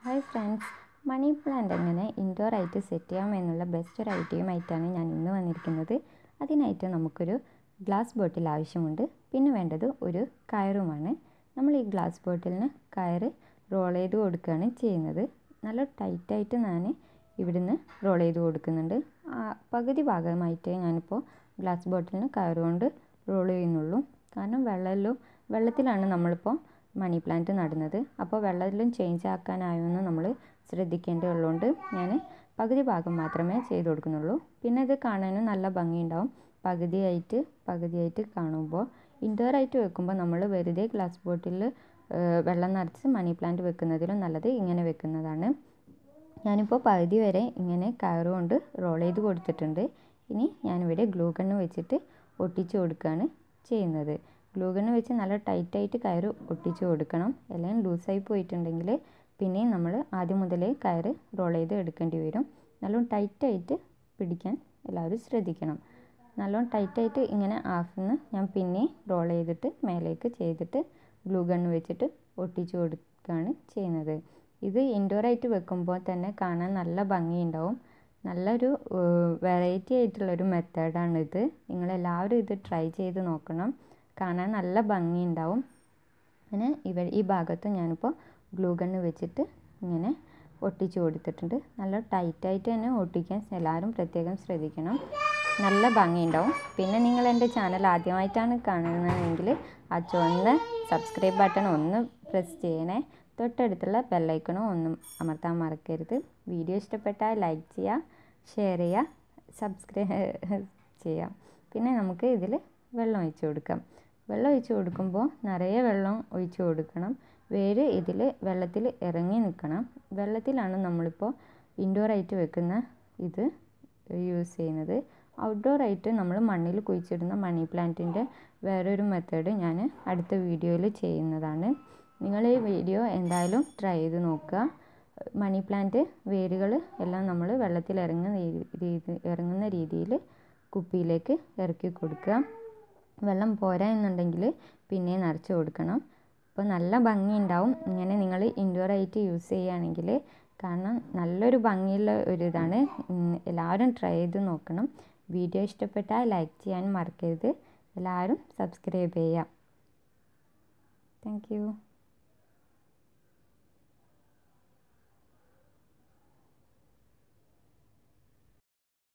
hi friends money plant എങ്ങനെ indoor ആയിട്ട് set ചെയ്യാം എന്നുള്ള ബെസ്റ്റ് ഒരു ഐഡിയയുമായിട്ടാണ് ഞാൻ ഇന്ന് വന്നിരിക്കുന്നത് അതിനായിട്ട് നമുക്കൊരു ഗ്ലാസ് ബോട്ടിൽ ആവശ്യമുണ്ട് പിന്നെ വേണ്ടത് ഒരു കയറുമാണ് നമ്മൾ ഈ ഗ്ലാസ് ബോട്ടിലിന് കയറ് റോൾ ചെയ്ത് കൊടുക്കുകയാണ് ചെയ്യുന്നത് നല്ല ടൈറ്റായിട്ട് ഞാൻ ഇവിടുന്ന് റോൾ ചെയ്ത് കൊടുക്കുന്നുണ്ട് ആ പകുതി ഭാഗമായിട്ട് ഞാനിപ്പോൾ ഗ്ലാസ് ബോട്ടിലിന് കയറുകൊണ്ട് റോൾ ചെയ്യുന്നുള്ളൂ കാരണം വെള്ളമെല്ലാം വെള്ളത്തിലാണ് നമ്മളിപ്പോൾ മണി പ്ലാന്റ് നടുന്നത് അപ്പോൾ വെള്ളമെല്ലാം ചേഞ്ച് ആക്കാനായോന്ന് നമ്മൾ ശ്രദ്ധിക്കേണ്ടതുള്ളതുകൊണ്ട് ഞാൻ പകുതി ഭാഗം മാത്രമേ ചെയ്ത് കൊടുക്കുന്നുള്ളൂ പിന്നെ ഇത് കാണാനും നല്ല ഭംഗിയുണ്ടാവും പകുതിയായിട്ട് പകുതിയായിട്ട് കാണുമ്പോൾ ഇൻഡോർ ആയിട്ട് വെക്കുമ്പോൾ നമ്മൾ വെറുതെ ഗ്ലാസ് ബോട്ടിൽ വെള്ളം നിറച്ച് മണി പ്ലാന്റ് വെക്കുന്നതിലും നല്ലത് ഇങ്ങനെ വെക്കുന്നതാണ് ഞാനിപ്പോൾ പകുതി വരെ ഇങ്ങനെ കയറുകൊണ്ട് റോൾ ചെയ്ത് കൊടുത്തിട്ടുണ്ട് ഇനി ഞാനിവിടെ ഗ്ലൂ ഗണ്ണ് വെച്ചിട്ട് ഒട്ടിച്ച് കൊടുക്കുകയാണ് ചെയ്യുന്നത് ഗ്ലൂ ഗണ്ണ് വെച്ച് നല്ല ടൈറ്റായിട്ട് കയറ് ഒട്ടിച്ച് കൊടുക്കണം അല്ലെങ്കിൽ ലൂസായി പോയിട്ടുണ്ടെങ്കിൽ പിന്നെയും നമ്മൾ ആദ്യം മുതലേ കയറ് റോൾ ചെയ്ത് എടുക്കേണ്ടി വരും നല്ലോണം ടൈറ്റായിട്ട് പിടിക്കാൻ എല്ലാവരും ശ്രദ്ധിക്കണം നല്ലോണം ടൈറ്റായിട്ട് ഇങ്ങനെ ഹാഫിന്ന് ഞാൻ പിന്നെ റോൾ ചെയ്തിട്ട് മേലേക്ക് ചെയ്തിട്ട് ഗ്ലൂ ഗണ്ണ് വെച്ചിട്ട് ഒട്ടിച്ച് കൊടുക്കുകയാണ് ചെയ്യുന്നത് ഇത് ഇൻഡോറായിട്ട് വെക്കുമ്പോൾ തന്നെ കാണാൻ നല്ല ഭംഗിയുണ്ടാവും നല്ലൊരു വെറൈറ്റി ആയിട്ടുള്ളൊരു മെത്തേഡാണ് ഇത് നിങ്ങളെല്ലാവരും ഇത് ട്രൈ ചെയ്ത് നോക്കണം കാണാൻ നല്ല ഭംഗിയുണ്ടാവും അങ്ങനെ ഇവ ഈ ഭാഗത്ത് ഞാനിപ്പോൾ ഗ്ലൂ ഗണ്ണ് വെച്ചിട്ട് ഇങ്ങനെ ഒട്ടിച്ച് കൊടുത്തിട്ടുണ്ട് നല്ല ടൈറ്റായിട്ട് തന്നെ ഒട്ടിക്കാൻ എല്ലാവരും പ്രത്യേകം ശ്രദ്ധിക്കണം നല്ല ഭംഗിയുണ്ടാവും പിന്നെ നിങ്ങൾ എൻ്റെ ചാനൽ ആദ്യമായിട്ടാണ് കാണുന്നതെങ്കിൽ ആ ചുവന്ന സബ്സ്ക്രൈബ് ബട്ടൺ ഒന്ന് പ്രസ് ചെയ്യണേ തൊട്ടടുത്തുള്ള ബെല്ലൈക്കണും ഒന്നും അമർത്താൻ മറക്കരുത് വീഡിയോ ഇഷ്ടപ്പെട്ടാൽ ലൈക്ക് ചെയ്യുക ഷെയർ ചെയ്യുക സബ്സ്ക്രൈബ് ചെയ്യുക പിന്നെ നമുക്ക് ഇതിൽ വെള്ളം ഒഴിച്ച് കൊടുക്കാം വെള്ളം ഒഴിച്ച് കൊടുക്കുമ്പോൾ നിറയെ വെള്ളം ഒഴിച്ച് കൊടുക്കണം വേര് ഇതിൽ വെള്ളത്തിൽ ഇറങ്ങി നിൽക്കണം വെള്ളത്തിലാണ് നമ്മളിപ്പോൾ ഇൻഡോർ ആയിട്ട് വെക്കുന്ന ഇത് യൂസ് ചെയ്യുന്നത് ഔട്ട്ഡോർ ആയിട്ട് നമ്മൾ മണ്ണിൽ കുഴിച്ചിടുന്ന മണി പ്ലാന്റിൻ്റെ വേറൊരു മെത്തേഡ് ഞാൻ അടുത്ത വീഡിയോയിൽ ചെയ്യുന്നതാണ് നിങ്ങൾ ഈ വീഡിയോ എന്തായാലും ട്രൈ ചെയ്ത് നോക്കുക മണി പ്ലാന്റ് വേരുകൾ എല്ലാം നമ്മൾ വെള്ളത്തിൽ ഇറങ്ങുന്ന രീതി ഇറങ്ങുന്ന രീതിയിൽ കുപ്പിയിലേക്ക് ഇറക്കി കൊടുക്കുക വെള്ളം പോരാ എന്നുണ്ടെങ്കിൽ പിന്നെ നിറച്ച് കൊടുക്കണം അപ്പോൾ നല്ല ഭംഗി ഉണ്ടാവും ഇങ്ങനെ നിങ്ങൾ ഇൻഡോർ ആയിട്ട് യൂസ് ചെയ്യുകയാണെങ്കിൽ കാരണം നല്ലൊരു ഭംഗിയുള്ള ഒരു ഇതാണ് എല്ലാവരും ട്രൈ ചെയ്ത് നോക്കണം വീഡിയോ ഇഷ്ടപ്പെട്ടാൽ ലൈക്ക് ചെയ്യാൻ മറക്കരുത് എല്ലാവരും സബ്സ്ക്രൈബ് ചെയ്യാം താങ്ക്